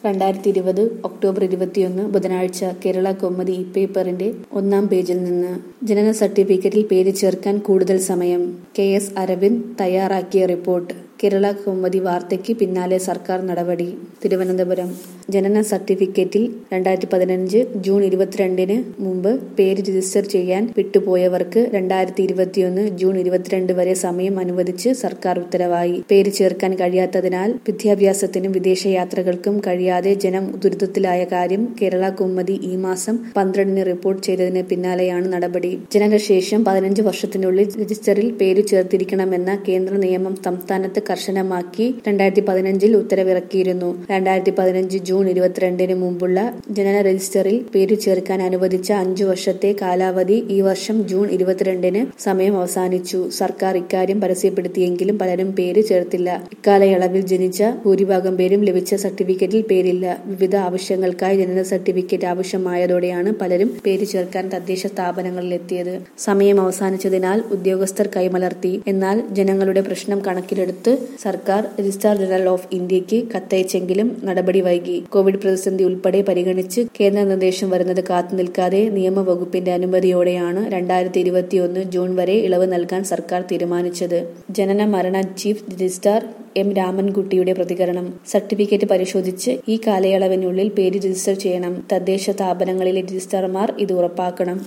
രണ്ടായിരത്തി ഇരുപത് ഒക്ടോബർ ഇരുപത്തിയൊന്ന് ബുധനാഴ്ച കേരള കൗമുദി ഇ പേപ്പറിന്റെ ഒന്നാം പേജിൽ നിന്ന് ജനന സർട്ടിഫിക്കറ്റിൽ പേര് ചേർക്കാൻ കൂടുതൽ സമയം കെ എസ് അരവിന്ദ് തയ്യാറാക്കിയ റിപ്പോർട്ട് കേരള കൗമുദി വാർത്തയ്ക്ക് പിന്നാലെ സർക്കാർ നടപടി തിരുവനന്തപുരം ജനന സർട്ടിഫിക്കറ്റിൽ രണ്ടായിരത്തി പതിനഞ്ച് ജൂൺ ഇരുപത്തിരണ്ടിന് മുമ്പ് പേര് രജിസ്റ്റർ ചെയ്യാൻ വിട്ടുപോയവർക്ക് രണ്ടായിരത്തി ഇരുപത്തിയൊന്ന് ജൂൺ ഇരുപത്തിരണ്ട് വരെ സമയം അനുവദിച്ച് സർക്കാർ ഉത്തരവായി പേര് ചേർക്കാൻ കഴിയാത്തതിനാൽ വിദ്യാഭ്യാസത്തിനും വിദേശയാത്രകൾക്കും കഴിയാതെ ജനം ദുരിതത്തിലായ കാര്യം കേരള കൗമുദി ഈ മാസം പന്ത്രണ്ടിന് റിപ്പോർട്ട് ചെയ്തതിന് പിന്നാലെയാണ് നടപടി ജനനശേഷം പതിനഞ്ച് വർഷത്തിനുള്ളിൽ രജിസ്റ്ററിൽ പേര് ചേർത്തിരിക്കണമെന്ന കേന്ദ്ര നിയമം സംസ്ഥാനത്ത് കർശനമാക്കി രണ്ടായിരത്തി പതിനഞ്ചിൽ ഉത്തരവിറക്കിയിരുന്നു രണ്ടായിരത്തി പതിനഞ്ച് ജൂൺ ഇരുപത്തിരണ്ടിന് മുമ്പുള്ള ജനന രജിസ്റ്ററിൽ പേര് ചേർക്കാൻ അനുവദിച്ച അഞ്ചു വർഷത്തെ കാലാവധി ഈ വർഷം ജൂൺ ഇരുപത്തിരണ്ടിന് സമയം അവസാനിച്ചു സർക്കാർ ഇക്കാര്യം പരസ്യപ്പെടുത്തിയെങ്കിലും പലരും പേര് ചേർത്തില്ല ഇക്കാലയളവിൽ ജനിച്ച ഭൂരിഭാഗം പേരും ലഭിച്ച സർട്ടിഫിക്കറ്റിൽ പേരില്ല വിവിധ ആവശ്യങ്ങൾക്കായി ജനന സർട്ടിഫിക്കറ്റ് ആവശ്യമായതോടെയാണ് പലരും പേര് ചേർക്കാൻ തദ്ദേശ സ്ഥാപനങ്ങളിലെത്തിയത് സമയം അവസാനിച്ചതിനാൽ ഉദ്യോഗസ്ഥർ കൈമലർത്തി എന്നാൽ ജനങ്ങളുടെ പ്രശ്നം കണക്കിലെടുത്ത് സർക്കാർ രജിസ്ട്രാർ ജനറൽ ഓഫ് ഇന്ത്യക്ക് കത്തയച്ചെങ്കിലും നടപടി വൈകി കോവിഡ് പ്രതിസന്ധി ഉൾപ്പെടെ പരിഗണിച്ച് കേന്ദ്ര നിർദ്ദേശം വരുന്നത് കാത്തുനിൽക്കാതെ നിയമവകുപ്പിന്റെ അനുമതിയോടെയാണ് രണ്ടായിരത്തി ഇരുപത്തിയൊന്ന് ജൂൺ വരെ ഇളവ് നൽകാൻ സർക്കാർ തീരുമാനിച്ചത് ജനന മരണ ചീഫ് രജിസ്ട്രാർ എം രാമൻകുട്ടിയുടെ പ്രതികരണം സർട്ടിഫിക്കറ്റ് പരിശോധിച്ച് ഈ കാലയളവിനുള്ളിൽ പേര് രജിസ്റ്റർ ചെയ്യണം തദ്ദേശ സ്ഥാപനങ്ങളിലെ രജിസ്ട്രാർമാർ ഇത് ഉറപ്പാക്കണം